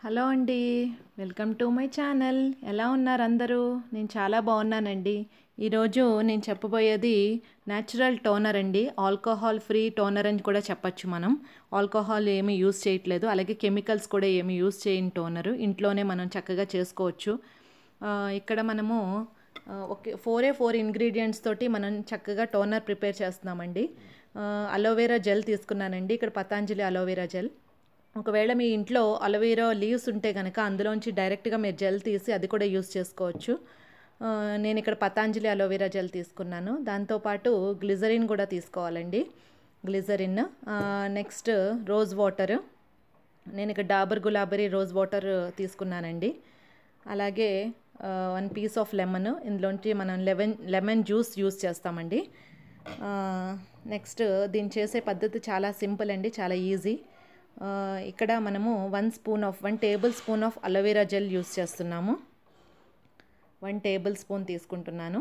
hello అండి welcome to my channel ఎలా ఉన్నారు అందరూ నేను చాలా బాగున్నానండి ఈరోజు నేను చెప్పబోయేది న్యాచురల్ టోనర్ అండి ఆల్కహాల్ ఫ్రీ టోనర్ అని కూడా చెప్పచ్చు మనం ఆల్కహాల్ ఏమీ యూస్ చేయట్లేదు అలాగే కెమికల్స్ కూడా ఏమీ యూస్ చేయని టోనరు ఇంట్లోనే మనం చక్కగా చేసుకోవచ్చు ఆ, ఇక్కడ మనము ఆ, ఒకే ఫోరే ఫోర్ ఇంగ్రీడియంట్స్ తోటి మనం చక్కగా టోనర్ ప్రిపేర్ చేస్తున్నామండి అలోవెరా జెల్ తీసుకున్నానండి ఇక్కడ పతాంజలి అలోవెరా జెల్ ఒకవేళ మీ ఇంట్లో అలోవెరా లీవ్స్ ఉంటే కనుక అందులోంచి డైరెక్ట్గా మీరు జెల్ తీసి అది కూడా యూస్ చేసుకోవచ్చు ఆ, నేను ఇక్కడ పతాంజలి అలోవెరా జెల్ తీసుకున్నాను దాంతోపాటు గ్లిజరిన్ కూడా తీసుకోవాలండి గ్లిజరిన్ నెక్స్ట్ రోజ్ వాటర్ నేను ఇక్కడ డాబర్ గులాబరీ రోజ్ వాటర్ తీసుకున్నానండి అలాగే వన్ పీస్ ఆఫ్ లెమన్ ఇందులోంచి మనం లెమన్ లెమన్ జ్యూస్ యూస్ చేస్తామండి నెక్స్ట్ దీన్ని చేసే పద్ధతి చాలా సింపుల్ అండి చాలా ఈజీ ఆ, ఇక్కడ మనము one spoon of one tablespoon of aloe vera gel use చేస్తున్నాము వన్ టేబుల్ స్పూన్ తీసుకుంటున్నాను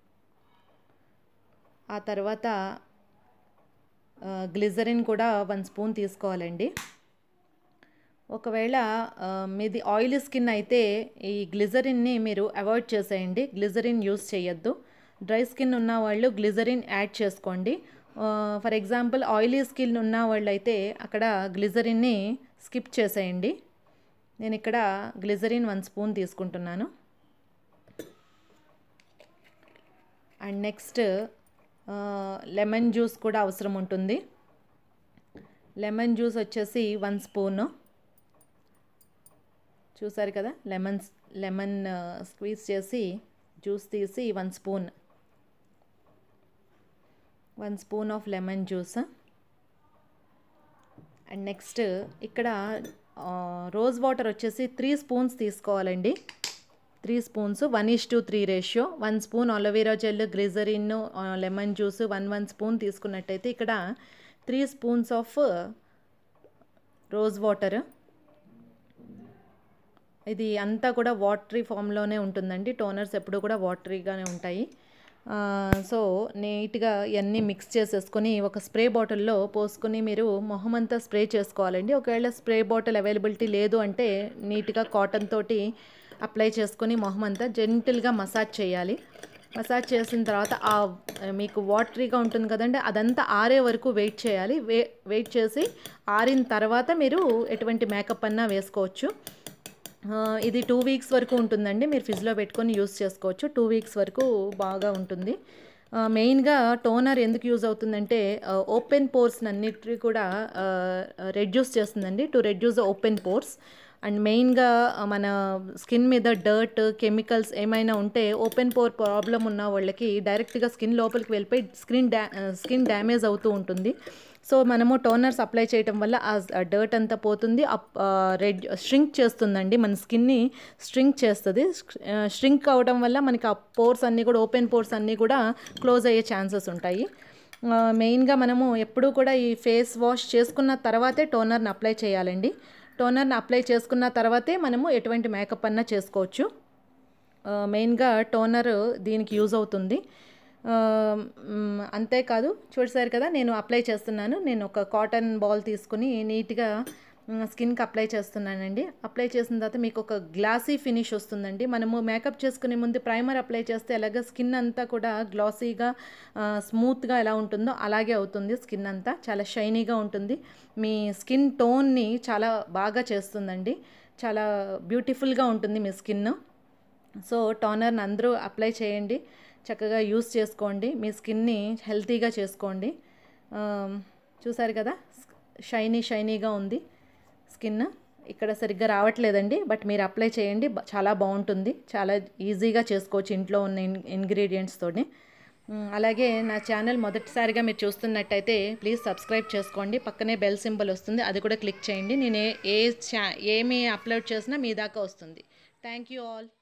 ఆ తర్వాత గ్లిజరిన్ కూడా వన్ స్పూన్ తీసుకోవాలండి ఒకవేళ ఆ, మీది ఆయిల్ స్కిన్ అయితే ఈ గ్లిజరిన్ని మీరు అవాయిడ్ చేసేయండి గ్లిజరిన్ యూస్ చేయొద్దు డ్రై స్కిన్ ఉన్న వాళ్ళు గ్లిజరిన్ యాడ్ చేసుకోండి ఫర్ ఎగ్జాంపుల్ ఆయిలీ స్కిన్ ఉన్న వాళ్ళు అయితే అక్కడ గ్లిజరిన్ని స్కిప్ చేసేయండి నేను ఇక్కడ గ్లిజరిన్ వన్ స్పూన్ తీసుకుంటున్నాను అండ్ నెక్స్ట్ లెమన్ జ్యూస్ కూడా అవసరం ఉంటుంది లెమన్ జ్యూస్ వచ్చేసి వన్ స్పూను చూసారు కదా లెమన్ లెమన్ స్క్వీజ్ చేసి జ్యూస్ తీసి one spoon one spoon of lemon juice and next ఇక్కడ రోజ్ వాటర్ వచ్చేసి త్రీ స్పూన్స్ తీసుకోవాలండి three spoons one is to three ratio one spoon aloe vera gel glycerin lemon juice one one spoon తీసుకున్నట్టయితే ఇక్కడ three spoons of rose water ఇది అంతా కూడా watery ఫామ్లోనే ఉంటుందండి toners ఎప్పుడు కూడా వాటరీగానే ఉంటాయి ఆ, సో నీట్గా ఇవన్నీ మిక్స్ చేసేసుకొని ఒక స్ప్రే బాటిల్లో పోసుకొని మీరు మొహం అంతా స్ప్రే చేసుకోవాలండి ఒకవేళ స్ప్రే బాటిల్ అవైలబిలిటీ లేదు అంటే నీట్గా కాటన్ తోటి అప్లై చేసుకొని మొహం అంతా జెంటిల్గా మసాజ్ చేయాలి మసాజ్ చేసిన తర్వాత ఆ మీకు వాటరీగా ఉంటుంది కదండి అదంతా ఆరే వరకు వెయిట్ చేయాలి వే వెయిట్ చేసి ఆరిన తర్వాత మీరు ఎటువంటి మేకప్ అన్నా వేసుకోవచ్చు ఆ, ఇది టూ వీక్స్ వరకు ఉంటుందండి మీరు ఫ్రిడ్జ్లో పెట్టుకొని యూస్ చేసుకోవచ్చు టూ వీక్స్ వరకు బాగా ఉంటుంది ఆ, మెయిన్గా టోనర్ ఎందుకు యూజ్ అవుతుందంటే ఆ, ఓపెన్ పోర్స్ అన్నిటి కూడా ఆ, రెడ్యూస్ చేస్తుందండి to reduce open pores and మెయిన్గా మన స్కిన్ మీద డర్ట్ కెమికల్స్ ఏమైనా ఉంటే ఓపెన్ పోర్ ప్రాబ్లం ఉన్న వాళ్ళకి డైరెక్ట్గా స్కిన్ లోపలికి వెళ్ళిపోయి స్కిన్ డ్యా స్కిన్ డ్యామేజ్ అవుతూ ఉంటుంది సో మనము టోనర్స్ అప్లై చేయటం వల్ల ఆ డర్ట్ అంతా పోతుంది రెడ్ స్ట్రింక్ చేస్తుందండి మన స్కిన్ని స్ట్రింక్ చేస్తుంది స్ట్రింక్ అవడం వల్ల మనకి ఆ పోర్స్ అన్నీ కూడా ఓపెన్ పోర్స్ అన్నీ కూడా క్లోజ్ అయ్యే ఛాన్సెస్ ఉంటాయి ఆ, మెయిన్గా మనము ఎప్పుడూ కూడా ఈ ఫేస్ వాష్ చేసుకున్న తర్వాతే టోనర్ని అప్లై చేయాలండి టోనర్ని అప్లై చేసుకున్న తర్వాతే మనము ఎటువంటి మేకప్ అన్నా చేసుకోవచ్చు ఆ, మెయిన్గా టోనర్ దీనికి యూజ్ అవుతుంది ఆ, మ్, అంతేకాదు చూసారు కదా నేను అప్లై చేస్తున్నాను నేను ఒక కాటన్ బాల్ తీసుకుని నీట్గా మ్, స్కిన్కి అప్లై చేస్తున్నానండి అప్లై చేసిన తర్వాత మీకు ఒక గ్లాసీ ఫినిష్ వస్తుందండి మనము మేకప్ చేసుకునే ముందు ప్రైమర్ అప్లై చేస్తే ఎలాగ స్కిన్ అంతా కూడా గ్లాసీగా ఆ, స్మూత్గా ఎలా ఉంటుందో అలాగే అవుతుంది స్కిన్ అంతా చాలా షైనీగా ఉంటుంది మీ స్కిన్ టోన్ని చాలా బాగా చేస్తుందండి చాలా బ్యూటిఫుల్గా ఉంటుంది మీ స్కిన్ సో టోనర్ని అందరూ అప్లై చేయండి చక్కగా యూస్ చేసుకోండి మీ స్కిన్ని హెల్తీగా చేసుకోండి ఆమ్, చూసారు కదా షైనీ షైనీగా ఉంది స్కిన్ ఇక్కడ సరిగ్గా రావట్లేదండి బట్ మీరు అప్లై చేయండి బ- చాలా బాగుంటుంది చాలా ఈజీగా చేసుకోవచ్చు ఇంట్లో ఉన్న ఇన్ ఇంగ్రీడియంట్స్తోని మ్, అలాగే నా ఛానల్ మొదటిసారిగా మీరు చూస్తున్నట్టయితే ప్లీజ్ సబ్స్క్రైబ్ చేసుకోండి పక్కనే బెల్ సింబల్ వస్తుంది అది కూడా క్లిక్ చేయండి నేను ఏ ఏ ఛా ఏమి అప్లోడ్ చేసినా మీ దాకా వస్తుంది థ్యాంక్ యూ ఆల్